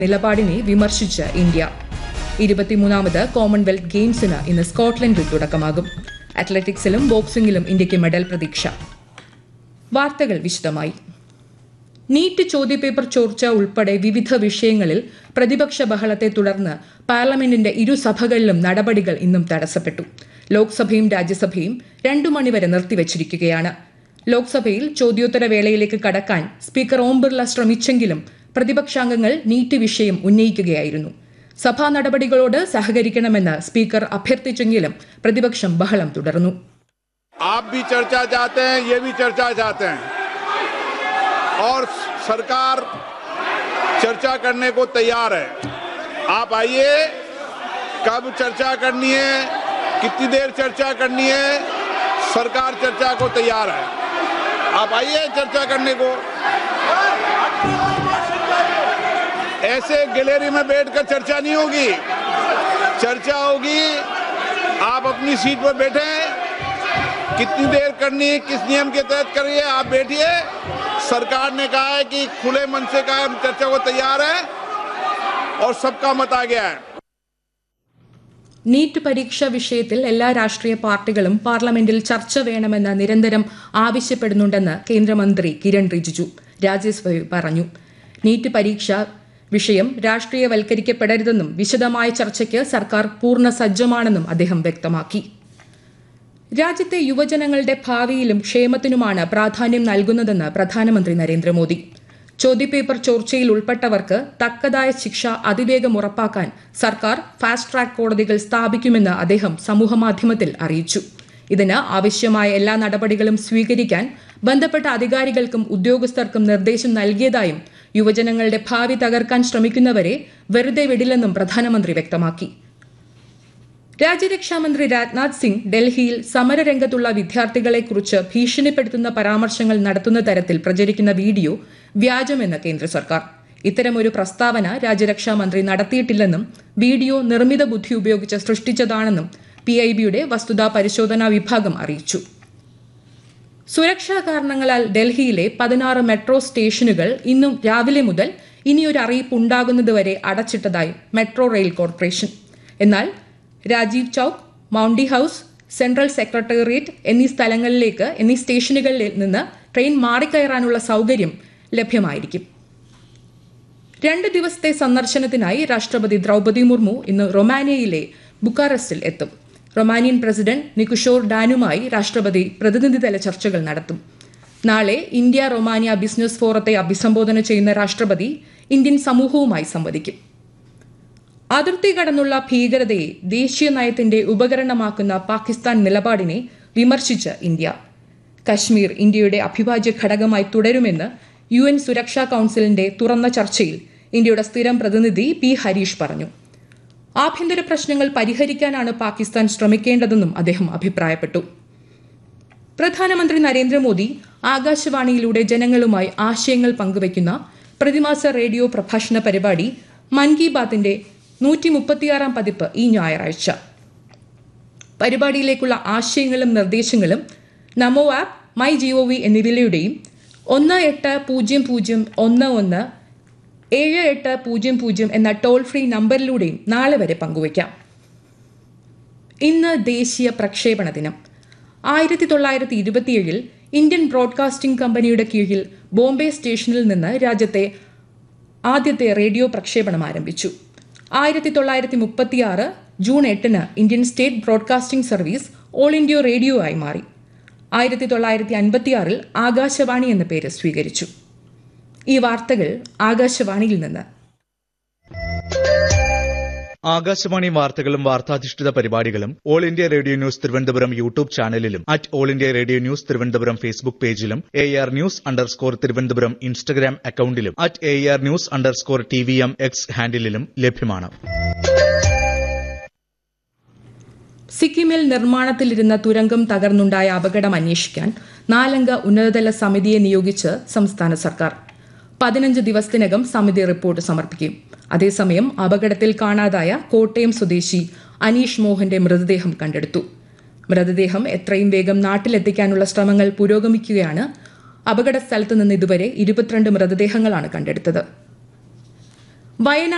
നിലപാടിനെ വിമർശിച്ച് India ഇരുപത്തിമൂന്നാമത് Commonwealth ഗെയിംസിന് ഇന്ന് സ്കോട്ട്ലൻഡിൽ തുടക്കമാകും അത്ലറ്റിക്സിലും ബോക്സിംഗിലും ഇന്ത്യയ്ക്ക് മെഡൽ പ്രതീക്ഷ വാർത്തകൾ വിശദമായി നീറ്റ് ചോദ്യപേപ്പർ ചോർച്ച ഉൾപ്പെടെ വിവിധ വിഷയങ്ങളിൽ പ്രതിപക്ഷ ബഹളത്തെ തുടർന്ന് പാർലമെന്റിന്റെ ഇരുസഭകളിലും നടപടികൾ ഇന്നും തടസ്സപ്പെട്ടു ലോക്സഭയും രാജ്യസഭയും രണ്ടു മണിവരെ നിർത്തിവച്ചിരിക്കുകയാണ് ലോക്സഭയിൽ ചോദ്യോത്തര വേളയിലേക്ക് കടക്കാൻ സ്പീക്കർ ഓം ബിർള ശ്രമിച്ചെങ്കിലും പ്രതിപക്ഷാംഗങ്ങൾ നീറ്റ് വിഷയം ഉന്നയിക്കുകയായിരുന്നു സഭാ നടപടികളോട് സഹകരിക്കണമെന്ന് സ്പീക്കർ അഭ്യർത്ഥിച്ചെങ്കിലും പ്രതിപക്ഷം ബഹളം തുടർന്നു आप भी चर्चा चाहते हैं ये भी चर्चा चाहते हैं और सरकार चर्चा करने को तैयार है आप आइए कब चर्चा करनी है कितनी देर चर्चा करनी है सरकार चर्चा को तैयार है आप आइए चर्चा करने को ऐसे गैलरी में बैठकर चर्चा नहीं होगी चर्चा होगी आप अपनी सीट पर बैठे कितनी देर करनी है किस नियम के तहत करिए आप बैठिए सरकार ने कहा है कि खुले मन से कहा हम चर्चा को तैयार है और सबका मत आ गया है നീറ്റ് പരീക്ഷ വിഷയത്തിൽ എല്ലാ രാഷ്ട്രീയ പാർട്ടികളും പാർലമെന്റിൽ ചർച്ച വേണമെന്ന് നിരന്തരം ആവശ്യപ്പെടുന്നുണ്ടെന്ന് കേന്ദ്രമന്ത്രി കിരൺ റിജിജു രാജ്യസഭയിൽ പറഞ്ഞു നീറ്റ് പരീക്ഷ വിഷയം രാഷ്ട്രീയവൽക്കരിക്കപ്പെടരുതെന്നും വിശദമായ ചർച്ചയ്ക്ക് സർക്കാർ പൂർണ്ണ സജ്ജമാണെന്നും അദ്ദേഹം വ്യക്തമാക്കി രാജ്യത്തെ യുവജനങ്ങളുടെ ഭാവിയിലും ക്ഷേമത്തിനുമാണ് പ്രാധാന്യം നൽകുന്നതെന്ന് പ്രധാനമന്ത്രി നരേന്ദ്രമോദി ചോദ്യപേപ്പർ ചോർച്ചയിൽ ഉൾപ്പെട്ടവർക്ക് തക്കതായ ശിക്ഷ അതിവേഗം ഉറപ്പാക്കാൻ സർക്കാർ ഫാസ്റ്റ് ട്രാക്ക് കോടതികൾ സ്ഥാപിക്കുമെന്ന് അദ്ദേഹം സമൂഹമാധ്യമത്തിൽ അറിയിച്ചു ഇതിന് ആവശ്യമായ എല്ലാ നടപടികളും സ്വീകരിക്കാൻ ബന്ധപ്പെട്ട അധികാരികൾക്കും ഉദ്യോഗസ്ഥർക്കും നിർദ്ദേശം നൽകിയതായും യുവജനങ്ങളുടെ ഭാവി തകർക്കാൻ ശ്രമിക്കുന്നവരെ വെറുതെ വിടില്ലെന്നും പ്രധാനമന്ത്രി വ്യക്തമാക്കി രാജ്യരക്ഷാമന്ത്രി രാജ്നാഥ് സിംഗ് ഡൽഹിയിൽ സമരരംഗത്തുള്ള വിദ്യാർത്ഥികളെക്കുറിച്ച് ഭീഷണിപ്പെടുത്തുന്ന പരാമർശങ്ങൾ നടത്തുന്ന തരത്തിൽ പ്രചരിക്കുന്ന വീഡിയോ വ്യാജമെന്ന് കേന്ദ്ര സർക്കാർ ഇത്തരമൊരു പ്രസ്താവന രാജ്യരക്ഷാമന്ത്രി നടത്തിയിട്ടില്ലെന്നും വീഡിയോ നിർമ്മിത ബുദ്ധി ഉപയോഗിച്ച് സൃഷ്ടിച്ചതാണെന്നും പി ഐ ബിയുടെ വസ്തുതാ പരിശോധനാ വിഭാഗം അറിയിച്ചു സുരക്ഷാ കാരണങ്ങളാൽ ഡൽഹിയിലെ പതിനാറ് മെട്രോ സ്റ്റേഷനുകൾ ഇന്നും രാവിലെ മുതൽ ഇനിയൊരു അറിയിപ്പ് ഉണ്ടാകുന്നതുവരെ അടച്ചിട്ടതായി മെട്രോ റെയിൽ കോർപ്പറേഷൻ എന്നാൽ Rajiv Chowk Mandi House central secretariat എന്നീ സ്ഥലങ്ങളിലേക്ക് എന്നീ സ്റ്റേഷനുകളിൽ നിന്ന് ട്രെയിൻ മാറിക്കയറാനുള്ള സൗകര്യം ലഭ്യമായിരിക്കും രണ്ട് ദിവസത്തെ സന്ദർശനത്തിനായി രാഷ്ട്രപതി ദ്രൗപദി മുർമു ഇന്ന് റൊമാനിയയിലെ ബുക്കാറസ്റ്റിൽ എത്തും റൊമാനിയൻ പ്രസിഡന്റ് നിക്കുഷോർ ഡാനുമായി രാഷ്ട്രപതി പ്രതിനിധിതല ചർച്ചകൾ നടത്തും നാളെ ഇന്ത്യ റൊമാനിയ ബിസിനസ് ഫോറത്തെ അഭിസംബോധന ചെയ്യുന്ന രാഷ്ട്രപതി ഇന്ത്യൻ സമൂഹവുമായി സംവദിക്കും അതിർത്തി കടന്നുള്ള ഭീകരതയെ ദേശീയ നയത്തിന്റെ ഉപകരണമാക്കുന്ന പാകിസ്ഥാൻ നിലപാടിനെ വിമർശിച്ച് ഇന്ത്യ കശ്മീർ ഇന്ത്യയുടെ അഭിവാജ്യ ഘടകമായി തുടരുമെന്ന് യു എൻ സുരക്ഷാ കൌൺസിലിന്റെ തുറന്ന ചർച്ചയിൽ ഇന്ത്യയുടെ സ്ഥിരം പ്രതിനിധി പി ഹരീഷ് പറഞ്ഞു ആഭ്യന്തര പ്രശ്നങ്ങൾ പരിഹരിക്കാനാണ് പാകിസ്ഥാൻ ശ്രമിക്കേണ്ടതെന്നും അദ്ദേഹം അഭിപ്രായപ്പെട്ടു പ്രധാനമന്ത്രി നരേന്ദ്രമോദി ആകാശവാണിയിലൂടെ ജനങ്ങളുമായി ആശയങ്ങൾ പങ്കുവയ്ക്കുന്ന പ്രതിമാസ റേഡിയോ പ്രഭാഷണ പരിപാടി മൻ കി ബാത്തിന്റെ നൂറ്റി മുപ്പത്തിയാറാം പതിപ്പ് ഈ ഞായറാഴ്ച പരിപാടിയിലേക്കുള്ള ആശയങ്ങളും നിർദ്ദേശങ്ങളും NaMo app my G O V എന്നിവയിലൂടെയും ഒന്ന് എട്ട് പൂജ്യം പൂജ്യം ഒന്ന് ഒന്ന് ഏഴ് എട്ട് പൂജ്യം പൂജ്യം എന്ന ടോൾ ഫ്രീ നമ്പറിലൂടെയും നാളെ വരെ പങ്കുവയ്ക്കാം ഇന്ന് ദേശീയ പ്രക്ഷേപണ ദിനം ആയിരത്തി തൊള്ളായിരത്തി ഇരുപത്തിയേഴിൽ ഇന്ത്യൻ ബ്രോഡ്കാസ്റ്റിംഗ് കമ്പനിയുടെ കീഴിൽ ബോംബെ സ്റ്റേഷനിൽ നിന്ന് രാജ്യത്തെ ആദ്യത്തെ റേഡിയോ പ്രക്ഷേപണം ആരംഭിച്ചു ആയിരത്തി തൊള്ളായിരത്തി മുപ്പത്തിയാറ് ജൂൺ എട്ടിന് Indian state broadcasting service all India radio ആയി മാറി ആയിരത്തി തൊള്ളായിരത്തി അൻപത്തിയാറിൽ ആകാശവാണി എന്ന പേര് സ്വീകരിച്ചു ഈ വാർത്തകൾ ആകാശവാണിയിൽ നിന്ന് ആകാശവാണി വാർത്തകളും വാർത്താധിഷ്ഠിത പരിപാടികളും all India radio news Thiruvananthapuram YouTube ചാനലിലും at all India radio news Thiruvananthapuram Facebook പേജിലും A R news underscore Thiruvananthapuram Instagram അക്കൌണ്ടിലും at A R news underscore T V M X ഹാൻഡിലും ലഭ്യമാണ് സിക്കിമിൽ നിർമ്മാണത്തിലിരുന്ന തുരങ്കം തകർന്നുണ്ടായ അപകടം അന്വേഷിക്കാൻ നാലംഗ ഉന്നതതല സമിതിയെ നിയോഗിച്ച് സംസ്ഥാന സർക്കാർ പതിനഞ്ച് ദിവസത്തിനകം സമിതി റിപ്പോർട്ട് സമർപ്പിക്കും അതേസമയം അപകടത്തിൽ കാണാതായ കോട്ടയം സ്വദേശി അനീഷ് മോഹന്റെ മൃതദേഹം കണ്ടെടുത്തു മൃതദേഹം എത്രയും വേഗം നാട്ടിലെത്തിക്കാനുള്ള ശ്രമങ്ങൾ പുരോഗമിക്കുകയാണ് അപകട സ്ഥലത്ത് നിന്ന് ഇതുവരെ ഇരുപത്തിരണ്ട് മൃതദേഹങ്ങളാണ് കണ്ടെടുത്തത് വയനാട്